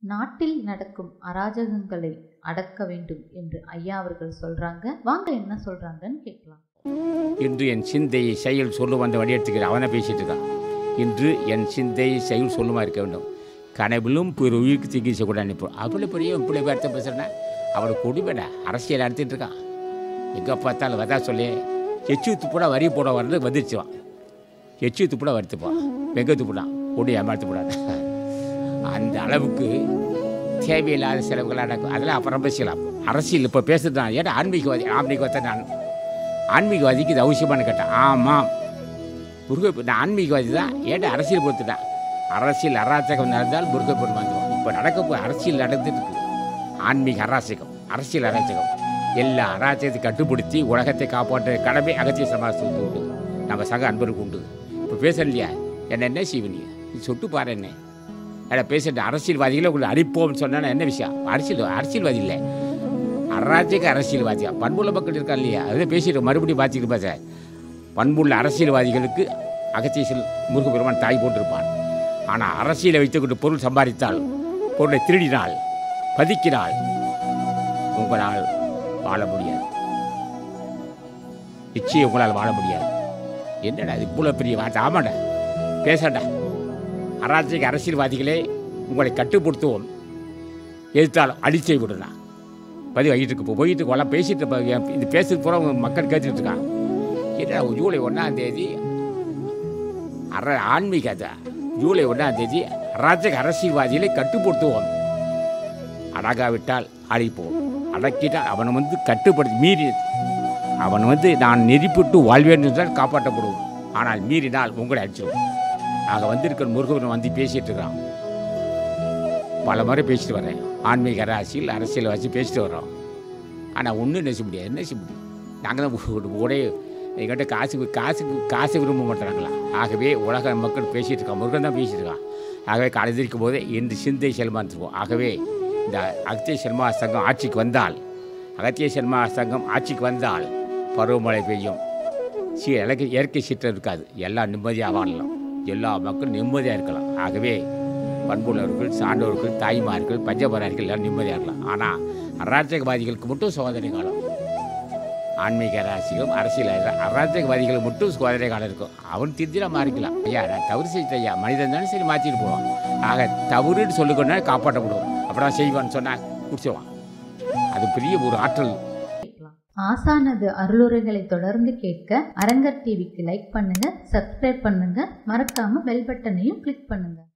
நாட்டில் நடக்கும் அராஜகங்களை அடக்க வேண்டும் என்று ஐயா அவர்கள் சொல்றாங்க வாங்க என்ன சொல்றாங்கன்னு கேட்கலாம் இன்று என் சிந்தை செயல் சொல்லும் அந்த வடிவத்துக்கு அவனை பேசிட்டு இருக்கான் இன்று என் சிந்தை செயல் சொல்லுமா இருக்க வேண்டும் கனவிலும் பிற உயிருக்கு சிகிச்சை கூட அனுப்போம் அவ்வளோ பெரிய இப்படி வார்த்தை பேசுகிறேன்னா அவளை கொடுமைட அரசியல் நடத்திட்டு இருக்கான் எங்கே பார்த்தாலும் வதா சொல்லி எச்சு துப்புட வரி போட வரது வந்துருச்சுவான் எச்சு துப்புட வருத்துப்பான் வெங்க துப்புடான் கொடி ஏமாத்து போடாது அந்த அளவுக்கு தேவையில்லாத செலவுகள் நடக்கும் அதெல்லாம் அப்புறம் பேசலாம் அரசியல் இப்போ பேசுறது நான் ஏன்னா ஆன்மீகவாதி ஆன்மீகவாதி நான் ஆன்மீகவாதிக்கு இது அவசியமானு கேட்டேன் ஆமாம் முருக நான் ஆன்மீகவாதி தான் ஏன்டா அரசியல் பொறுத்துட்டேன் அரசியல் அராஜகம் நடந்தால் முருகப்பெருமான் வந்துடும் இப்போ நடக்க போ அரசியல் நடந்துட்டு இருக்கு ஆன்மீக அராஜகம் அரசியல் அராஜகம் எல்லா அராஜகத்தை கட்டுப்படுத்தி உலகத்தை காப்பாற்ற கடமை அகத்திய சமாசத்துக்கு உண்டு நம்ம சக அன்பருக்கு உண்டு இப்போ பேசுறேன் இல்லையா என்ன என்ன செய்வீங்க நீ சொட்டு பாரு என்ன ஏடா பேசிட்டு அரசியல்வாதிகளை உங்களை அடிப்போம்னு சொன்னா என்ன விஷயம் அரசியல் அரசியல்வாதி இல்லை அராஜக அரசியல்வாதியா பண்புள்ள மக்கள் இருக்கா இல்லையா அதை பேசிட்டு மறுபடியும் பார்த்துட்டு பேச பண்புள்ள அரசியல்வாதிகளுக்கு அகத்தீசல் முருகப்பெருமான் தாய் போட்டிருப்பான் ஆனால் அரசியலை வைத்துக்கொண்டு பொருள் சம்பாதித்தால் பொருளை திருடினால் பதிக்கினால் உங்களால் வாழ முடியாது நிச்சயம் உங்களால் வாழ முடியாது என்னடா இது இவ்வளோ பெரிய வார்த்தை ஆமாடா பேசடா அராஜக அரசியல்வாதிகளே உங்களை கட்டுப்படுத்துவோம் எதிர்த்தாலும் அடிச்சை விடுனா பதிவு ஆகிட்டு இருக்கு இப்போ போயிட்டு கொள்ள பேசிட்டு இருப்ப- என் இது பேசுறது பூரா உங்க மக்கள் கேட்டுட்டு இருக்காங்க என்ன ஜூலை ஒன்றாம் தேதி அற ஆன்மீக அது ஜூலை ஒன்றாம் தேதி அராஜக அரசியல்வாதிகளை கட்டுப்படுத்துவோம் அடகாவிட்டால் அழிப்போம் அடக்கிட்டால் அவனை வந்து கட்டுப்படுத்தி மீறி அவன் வந்து நான் நெறிப்பிட்டு வாழ்வேன் என்றால் காப்பாற்றப்படுவோம் ஆனால் மீறினால் உங்களை அடிச்சிடும் ஆக வந்திருக்கிற முருகன் வந்து பேசிட்டு இருக்கிறான் பல முறை பேசிட்டு வரேன் ஆன்மீக அரசியல் அரசியல் வச்சு பேசிட்டு வர்றோம் ஆனால் ஒன்றும் என்ன செய்ய முடியாது என்ன செய்ய முடியும் நாங்கள் தான் ஒரே எங்கிட்ட காசு காசுக்கு காசு விரும்ப மாட்டாங்களா ஆகவே உலக மக்கள் பேசிட்டு இருக்கான் முருகன் தான் பேசிட்டு இருக்கான் ஆகவே கலந்திருக்கும் போதே இந்த சிந்தை செல்மாந்துருவோம் ஆகவே இந்த அகத்திய செல்மா சங்கம் ஆட்சிக்கு வந்தால் அகத்திய செல்மா சங்கம் ஆட்சிக்கு வந்தால் பருவமழை பெய்யும் சீ இயற்கை இயற்கை சீற்றம் இருக்காது எல்லாம் நிம்மதியாக வாழலாம் எல்லா மக்களும் நிம்மதியாக இருக்கலாம் ஆகவே பண்புள்ளவர்கள் சான்றோர்கள் தாய்மார்கள் பஞ்சபரார்கள் எல்லாம் நிம்மதியாக இருக்கலாம் ஆனால் அராஜகவாதிகளுக்கு மட்டும் சோதனை காலம் ஆன்மீக ராசிகளும் அரசியல் அரா- அராஜகவாதிகளுக்கு மட்டும் சோதனை காலம் இருக்கும் அவன் திருத்தினா மாறிக்கலாம் ஐயா நான் தவறு செஞ்சிட்டேன் ஐயா மனிதன் தானே சரி மாற்றிட்டு போவான் ஆக தவறுன்னு சொல்லிக்கொண்டா காப்பாற்றப்படுவோம் அப்படிதான் செய்வான்னு சொன்னால் குடிச்சிடுவான் அது பெரிய ஒரு ஆற்றல் கேட்கலாம் ஆசானது அருளுரைகளை தொடர்ந்து கேட்க அரங்கர் டிவிக்கு லைக் பண்ணுங்க சப்ஸ்கிரைப் பண்ணுங்க மறக்காம பெல் பட்டனையும் கிளிக் பண்ணுங்க